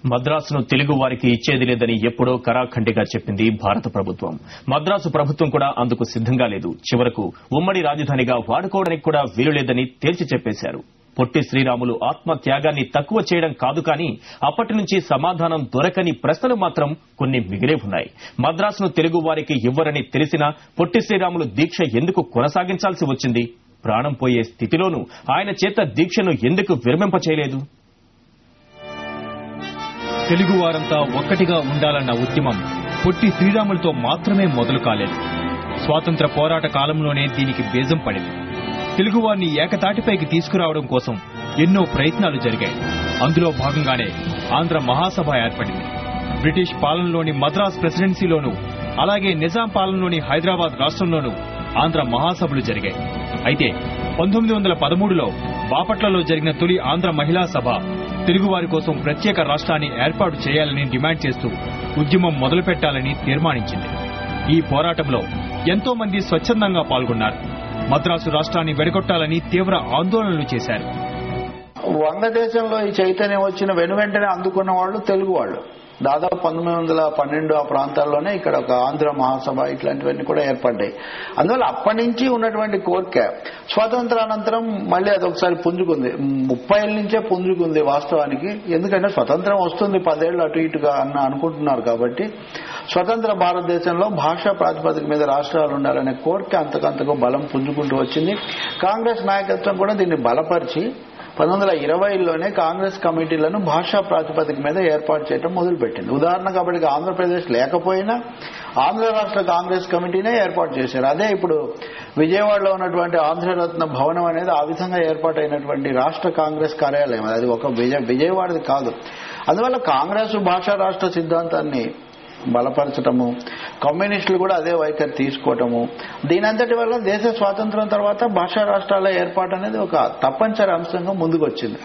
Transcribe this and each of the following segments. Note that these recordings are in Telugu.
మద్రాసును తెలుగు వారికి ఇచ్చేది లేదని ఎప్పుడో కరాఖండిగా చెప్పింది భారత ప్రభుత్వం మద్రాసు ప్రభుత్వం కూడా అందుకు సిద్దంగా లేదు చివరకు ఉమ్మడి రాజధానిగా వాడుకోవడానికి కూడా వీలు లేదని తేల్చి చెప్పేశారు పొట్టి శ్రీరాములు ఆత్మత్యాగాన్ని తక్కువ చేయడం కాదు కానీ అప్పటి నుంచి సమాధానం దొరకని ప్రశ్నలు మాత్రం కొన్ని మిగిలే ఉన్నాయి మద్రాసును తెలుగు వారికి ఇవ్వరని తెలిసినా పొట్టి శ్రీరాములు దీక్ష ఎందుకు కొనసాగించాల్సి వచ్చింది ప్రాణం పోయే స్థితిలోనూ ఆయన చేత దీక్షను ఎందుకు విరమింపచేయలేదు తెలుగు వారంతా ఒక్కటిగా ఉండాలన్న ఉద్యమం పొట్టి శ్రీరాములతో మాత్రమే మొదలు కాలేదు స్వాతంత్ర పోరాట కాలంలోనే దీనికి బీజం పడింది తెలుగువారిని ఏకతాటిపైకి తీసుకురావడం కోసం ఎన్నో ప్రయత్నాలు జరిగాయి అందులో భాగంగానే ఆంధ్ర మహాసభ ఏర్పడింది బ్రిటిష్ పాలనలోని మద్రాస్ ప్రెసిడెన్సీలోనూ అలాగే నిజాం పాలనలోని హైదరాబాద్ రాష్ట్రంలోనూ ఆంధ్ర మహాసభలు జరిగాయి అయితే పంతొమ్మిది వందల పదమూడులో బాపట్లలో జరిగిన తొలి ఆంధ్ర మహిళా సభ తెలుగువారి కోసం ప్రత్యేక రాష్ట్రాన్ని ఏర్పాటు చేయాలని డిమాండ్ చేస్తూ ఉద్యమం మొదలుపెట్టాలని తీర్మానించింది ఈ పోరాటంలో ఎంతో మంది స్వచ్ఛందంగా పాల్గొన్నారు మద్రాసు రాష్ట్రాన్ని వెడగొట్టాలని తీవ్ర ఆందోళనలు చేశారు వంగదేశంలో ఈ చైతన్యం వచ్చిన వెను వెంటనే అందుకున్న వాళ్ళు తెలుగు వాళ్ళు దాదాపు పంతొమ్మిది వందల పన్నెండు ఆ ప్రాంతాల్లోనే ఇక్కడ ఒక ఆంధ్ర మహాసభ ఇట్లాంటివన్నీ కూడా ఏర్పడ్డాయి అందువల్ల అప్పటి నుంచి ఉన్నటువంటి కోరిక స్వాతంత్రానంతరం మళ్ళీ అది ఒకసారి పుంజుకుంది ముప్పై ఏళ్ళ నుంచే పుంజుకుంది వాస్తవానికి ఎందుకంటే స్వతంత్రం వస్తుంది పదేళ్ళు అటు ఇటుగా అన్న అనుకుంటున్నారు కాబట్టి స్వతంత్ర భారతదేశంలో భాషా ప్రాతిపదిక మీద రాష్ట్రాలు ఉండాలనే కోరిక అంతకంతకు బలం పుంజుకుంటూ వచ్చింది కాంగ్రెస్ నాయకత్వం కూడా దీన్ని బలపరిచి పంతొమ్మిది వందల ఇరవైలోనే కాంగ్రెస్ కమిటీలను భాషా ప్రాతిపదిక మీద ఏర్పాటు చేయడం మొదలుపెట్టింది ఉదాహరణకు అప్పటికి ఆంధ్రప్రదేశ్ లేకపోయినా ఆంధ్ర రాష్ట్ర కాంగ్రెస్ కమిటీనే ఏర్పాటు చేశారు అదే ఇప్పుడు విజయవాడలో ఉన్నటువంటి ఆంధ్రరత్న భవనం అనేది ఆ విధంగా ఏర్పాటైనటువంటి రాష్ట్ర కాంగ్రెస్ కార్యాలయం అది ఒక విజయ విజయవాడది కాదు అందువల్ల కాంగ్రెస్ భాషా రాష్ట్ర సిద్ధాంతాన్ని బలపరచటము కమ్యూనిస్టులు కూడా అదే వైఖరి తీసుకోవటము దీనంతటి వల్ల దేశ స్వాతంత్రం తర్వాత భాషా రాష్ట్రాల ఏర్పాటు అనేది ఒక తప్పనిసరి అంశంగా ముందుకొచ్చింది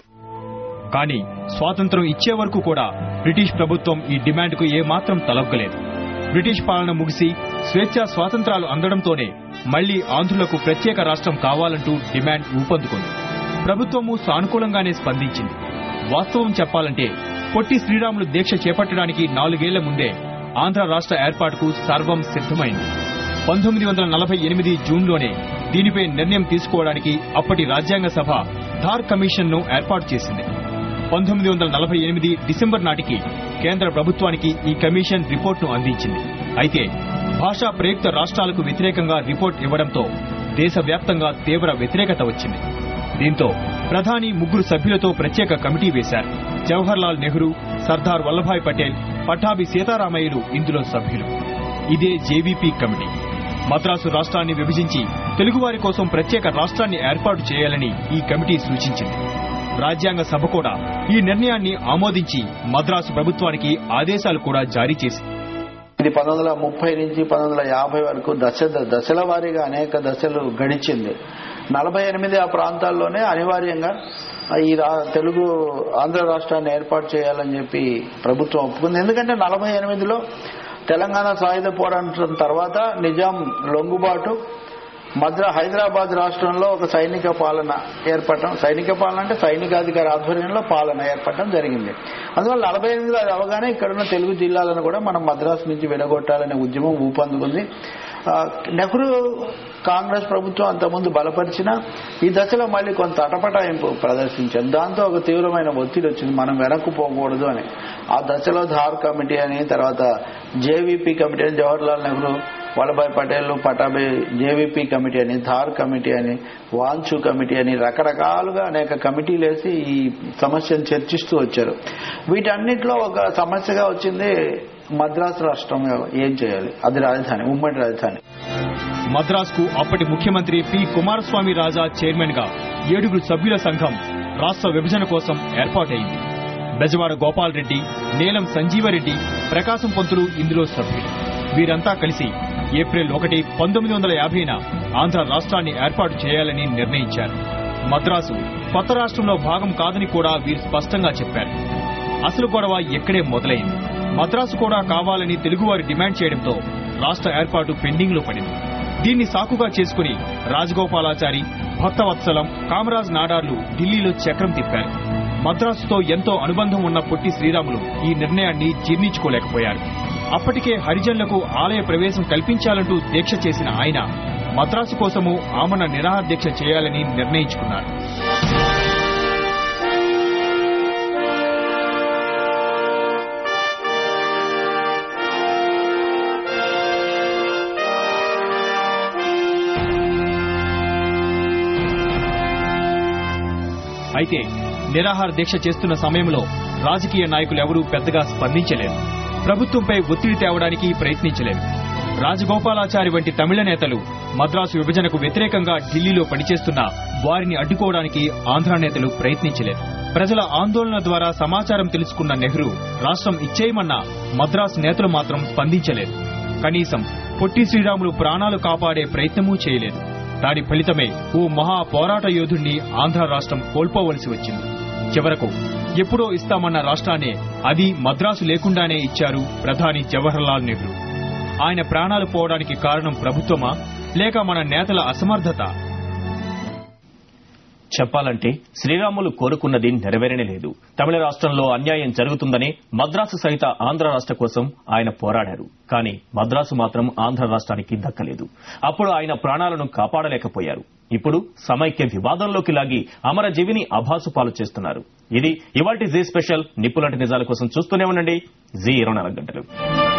కానీ స్వాతంత్రం ఇచ్చే వరకు కూడా బ్రిటిష్ ప్రభుత్వం ఈ డిమాండ్కు ఏమాత్రం తలొక్కలేదు బ్రిటిష్ పాలన ముగిసి స్వేచ్ఛా స్వాతంత్రాలు అందడంతోనే మళ్లీ ఆంధ్రులకు ప్రత్యేక రాష్ట్రం కావాలంటూ డిమాండ్ ఊపందుకుంది ప్రభుత్వము సానుకూలంగానే స్పందించింది వాస్తవం చెప్పాలంటే పొట్టి శ్రీరాములు దీక్ష చేపట్టడానికి నాలుగేళ్ల ముందే ఆంధ్ర రాష్ట్ర ఏర్పాటుకు సర్వం సిద్ధమైంది పంతొమ్మిది వందల నలభై ఎనిమిది జూన్లోనే దీనిపై నిర్ణయం తీసుకోవడానికి అప్పటి రాజ్యాంగ సభ ధార్ కమిషన్ ను ఏర్పాటు చేసింది పంతొమ్మిది వందల నలభై ఎనిమిది డిసెంబర్ నాటికి కేంద్ర ప్రభుత్వానికి ఈ కమిషన్ రిపోర్టును అందించింది అయితే భాషా ప్రయుక్త రాష్ట్రాలకు వ్యతిరేకంగా రిపోర్ట్ ఇవ్వడంతో దేశవ్యాప్తంగా తీవ్ర వ్యతిరేకత వచ్చింది దీంతో ప్రధాని ముగ్గురు సభ్యులతో ప్రత్యేక కమిటీ వేశారు జవహర్ లాల్ నెహ్రూ సర్దార్ వల్లభాయ్ పటేల్ పట్టాభి సీతారామయ్యలు ఇందులో సభ్యులు ఇదే జేవీపీ కమిటీ మద్రాసు రాష్ట్రాన్ని విభజించి తెలుగువారి కోసం ప్రత్యేక రాష్ట్రాన్ని ఏర్పాటు చేయాలని ఈ కమిటీ సూచించింది రాజ్యాంగ సభ కూడా ఈ నిర్ణయాన్ని ఆమోదించి మద్రాసు ప్రభుత్వానికి ఆదేశాలు కూడా జారీ చేసింది ఇది పంతొమ్మిది వందల ముప్పై నుంచి పంతొమ్మిది వందల యాభై వరకు దశ దశల వారీగా అనేక దశలు గడిచింది నలభై ఎనిమిది ఆ ప్రాంతాల్లోనే అనివార్యంగా ఈ రా- తెలుగు ఆంధ్ర రాష్ట్రాన్ని ఏర్పాటు చేయాలని చెప్పి ప్రభుత్వం ఒప్పుకుంది ఎందుకంటే నలభై ఎనిమిదిలో తెలంగాణ సాయుధ పోరాటం తర్వాత నిజాం లొంగుబాటు మద్రా హైదరాబాద్ రాష్ట్రంలో ఒక సైనిక పాలన ఏర్పడటం సైనిక పాలన అంటే సైనికాధికారి ఆధ్వర్యంలో పాలన ఏర్పడటం జరిగింది అందువల్ల నలభై ఎనిమిదిలో అది అవగానే ఇక్కడున్న తెలుగు జిల్లాలను కూడా మనం మద్రాసు నుంచి విడగొట్టాలనే ఉద్యమం ఊపందుకుంది ఆ, నెహ్రూ కాంగ్రెస్ ప్రభుత్వం అంతకుముందు బలపరిచిన ఈ దశలో మళ్ళీ కొంత అటపటాయింపు ప్రదర్శించారు దాంతో ఒక తీవ్రమైన ఒత్తిడి వచ్చింది మనం వెనక్కు పోకూడదు అని ఆ దశలో ధార్ కమిటీ అని తర్వాత జేవీపీ కమిటీ అని జవహర్లాల్ నెహ్రూ వల్లభాయ్ పటేల్ పటాభి జేవీపీ కమిటీ అని ధార్ కమిటీ అని వాంచు కమిటీ అని రకరకాలుగా అనేక కమిటీలు వేసి ఈ సమస్యను చర్చిస్తూ వచ్చారు వీటన్నిటిలో ఒక సమస్యగా వచ్చింది మద్రాసు రాష్ట్రం ఏం చేయాలి అది రాజధాని ఉమ్మడి రాజధాని మద్రాసుకు అప్పటి ముఖ్యమంత్రి పి కుమారస్వామి రాజా చైర్మన్ గా ఏడుగురు సభ్యుల సంఘం రాష్ట్ర విభజన కోసం ఏర్పాటైంది బెజవాడ గోపాల్ రెడ్డి నీలం సంజీవరెడ్డి ప్రకాశం పంతులు ఇందులో సభ్యులు వీరంతా కలిసి ఏప్రిల్ ఒకటి పంతొమ్మిది వందల యాభైన ఆంధ్ర రాష్ట్రాన్ని ఏర్పాటు చేయాలని నిర్ణయించారు మద్రాసు కొత్త రాష్ట్రంలో భాగం కాదని కూడా వీరు స్పష్టంగా చెప్పారు అసలు గొడవ ఇక్కడే మొదలైంది మద్రాసు కూడా కావాలని తెలుగువారు డిమాండ్ చేయడంతో రాష్ట్ర ఏర్పాటు పెండింగ్ లో పడింది దీన్ని సాకుగా చేసుకుని రాజగోపాలాచారి భక్తవత్సలం కామరాజ్ నాడార్లు ఢిల్లీలో చక్రం తిప్పారు మద్రాసుతో ఎంతో అనుబంధం ఉన్న పొట్టి శ్రీరాములు ఈ నిర్ణయాన్ని జీర్ణించుకోలేకపోయారు అప్పటికే హరిజనులకు ఆలయ ప్రవేశం కల్పించాలంటూ దీక్ష చేసిన ఆయన మద్రాసు కోసము ఆమన నిరాహార దీక్ష చేయాలని నిర్ణయించుకున్నారు అయితే నిరాహార దీక్ష చేస్తున్న సమయంలో రాజకీయ నాయకులు ఎవరూ పెద్దగా స్పందించలేదు ప్రభుత్వంపై ఒత్తిడి తేవడానికి ప్రయత్నించలేదు రాజగోపాలాచారి వంటి తమిళ నేతలు మద్రాసు విభజనకు వ్యతిరేకంగా ఢిల్లీలో పనిచేస్తున్న వారిని అడ్డుకోవడానికి ఆంధ్ర నేతలు ప్రయత్నించలేదు ప్రజల ఆందోళన ద్వారా సమాచారం తెలుసుకున్న నెహ్రూ రాష్ట్రం ఇచ్చేయమన్న మద్రాసు నేతలు మాత్రం స్పందించలేదు కనీసం పొట్టి శ్రీరాములు ప్రాణాలు కాపాడే ప్రయత్నమూ చేయలేదు దాని ఫలితమే ఓ మహా పోరాట యోధుణ్ణి ఆంధ్ర రాష్ట్రం కోల్పోవలసి వచ్చింది చివరకు ఎప్పుడో ఇస్తామన్న రాష్ట్రాన్ని అది మద్రాసు లేకుండానే ఇచ్చారు ప్రధాని జవహర్లాల్ నెహ్రూ ఆయన ప్రాణాలు పోవడానికి కారణం ప్రభుత్వమా లేక మన నేతల అసమర్థత చెప్పాలంటే శ్రీరాములు కోరుకున్నది నెరవేరనే లేదు తమిళ రాష్ట్రంలో అన్యాయం జరుగుతుందని మద్రాసు సహిత ఆంధ్ర రాష్ట్ర కోసం ఆయన పోరాడారు కానీ మద్రాసు మాత్రం ఆంధ్ర రాష్ట్రానికి దక్కలేదు అప్పుడు ఆయన ప్రాణాలను కాపాడలేకపోయారు ఇప్పుడు సమైక్య వివాదంలోకి లాగి అమరజీవిని అభాసుపాలు చేస్తున్నారు ఇది ఇవాల్టి జీ స్పెషల్ నిప్పులాంటి నిజాల కోసం చూస్తూనే ఉండండి జీ ఇరవై నాలుగు గంటలు